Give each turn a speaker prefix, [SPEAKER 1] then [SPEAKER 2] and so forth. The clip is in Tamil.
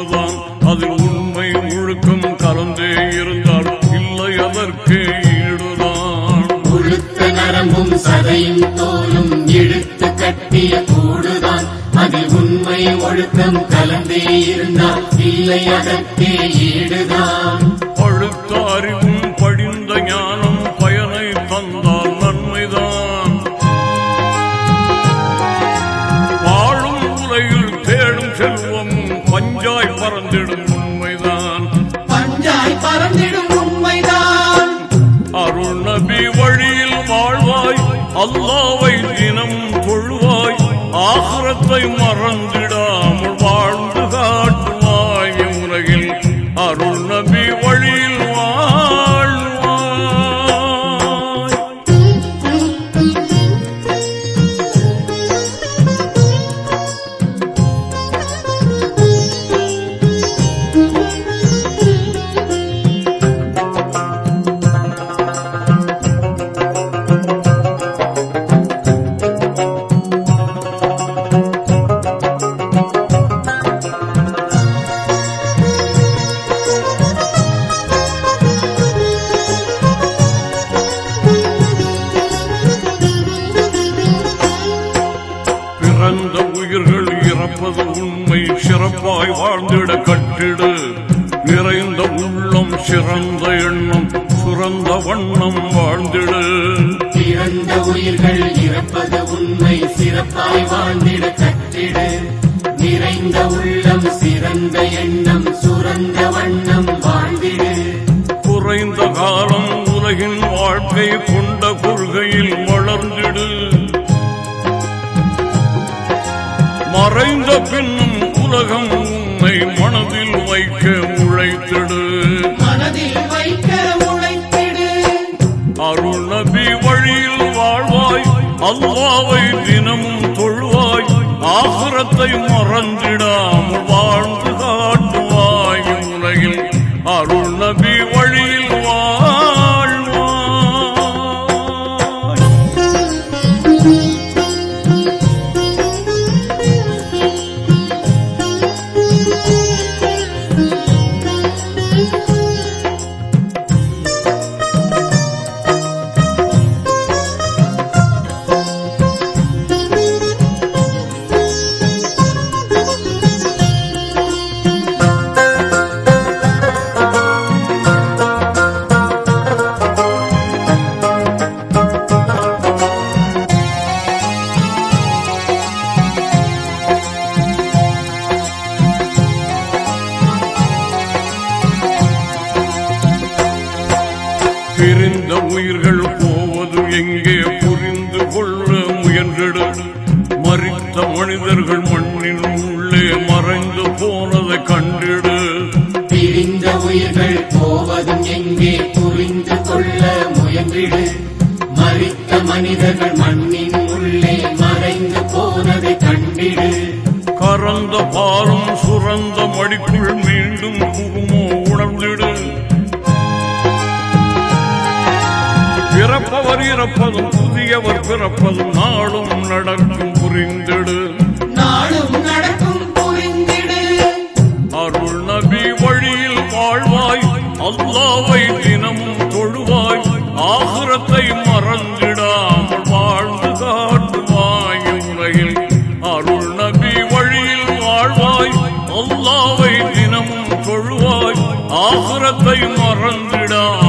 [SPEAKER 1] ஒன்றுதான் அதில் உண்மை ஒழுக்கம் கலந்தே இருந்தால் இல்லை அதற்கு ஈடுதான்
[SPEAKER 2] உழுத்த நரம்பும் சதையும் தோலும் இழுத்து கட்டிய கூடுதான் அதில் உண்மை ஒழுக்கம் கலந்தே இருந்தால் இல்லை அதற்கே ஈடுதான்
[SPEAKER 1] பழுத்த அறிவும் படிந்த ஞானம் பயனை தந்தால் நன்மைதான் வாழும் உலகில் தேடும் செல்வம் பஞ்சாய் பறந்திடும் உண்மைதான்
[SPEAKER 2] பஞ்சாய் பறந்திடும் உண்மைதான்
[SPEAKER 1] அருள் நபி வழியில் வாழ்வாய் அல்லாவை தினம் தொழுவாய் ஆசுரத்தை மறந்திடாமல் வாழ்ந்து காட்டுவாய் உலகில் அருள் நபி வழியில் வாழ்வாய் பிறந்த உயிர்கள் இறப்பது உண்மை சிறப்பாய் வாழ்ந்திட கட்டிடு நிறைந்த உள்ளம் சிறந்த எண்ணம் சுரந்த வண்ணம் வாழ்ந்திடு
[SPEAKER 2] பிறந்த உயிர்கள் இறப்பது உண்மை சிறப்பாய் வாழ்ந்திட கற்றிடு நிறைந்த உள்ளம் சிறந்த எண்ணம் சுரந்த வண்ணம் வாழ்ந்திடு
[SPEAKER 1] குறைந்த காலம் உலகின் வாழ்க்கை கொண்ட கொள்கையில் வளர்ந்திடு மறைந்த பின்னும் உலகம் உன்னை மனதில் வைக்க உழைத்திடு
[SPEAKER 2] மனதில் வைக்க உழைத்திடு
[SPEAKER 1] அருள் நபி வழியில் வாழ்வாய் அல்லாவை தினமும் தொழுவாய் ஆசுரத்தை மறந்திடாமல் வாழ்ந்து காட்டுவாய் உலகில் அருள் நபி வழியில் வாழ்வாய் பிரிந்த உயிர்கள் போவது எங்கே புரிந்து கொள்ள முயன்றிடு மறித்த மனிதர்கள் மண்ணின் உள்ளே மறைந்து போனதை கண்டிடு
[SPEAKER 2] பிரிந்த உயிர்கள் போவதும் எங்கே புரிந்து கொள்ள முயன்றிடு மறித்த மனிதர்கள் மண்ணின் உள்ளே மறைந்து போனதை கண்டிடு
[SPEAKER 1] கறந்த பாலும் சுரந்த மடிக்குள் மீண்டும் புகுமோ உணர்ந்திடு பிறப்பவர் இறப்பதும் புதியவர் பிறப்பதும் நாளும் நடக்கும் புரிந்திடு
[SPEAKER 2] நாளும் நடக்கும் புரிந்திடு
[SPEAKER 1] அருள் நபி வழியில் வாழ்வாய் அல்லாவை தினமும் தொழுவாய் ஆசுரத்தை மறந்திடாமல் வாழ்ந்து காட்டுவாய் உலகில் அருள் நபி வழியில் வாழ்வாய் அல்லாவை தினமும் தொழுவாய் ஆசுரத்தை மறந்திடாமல்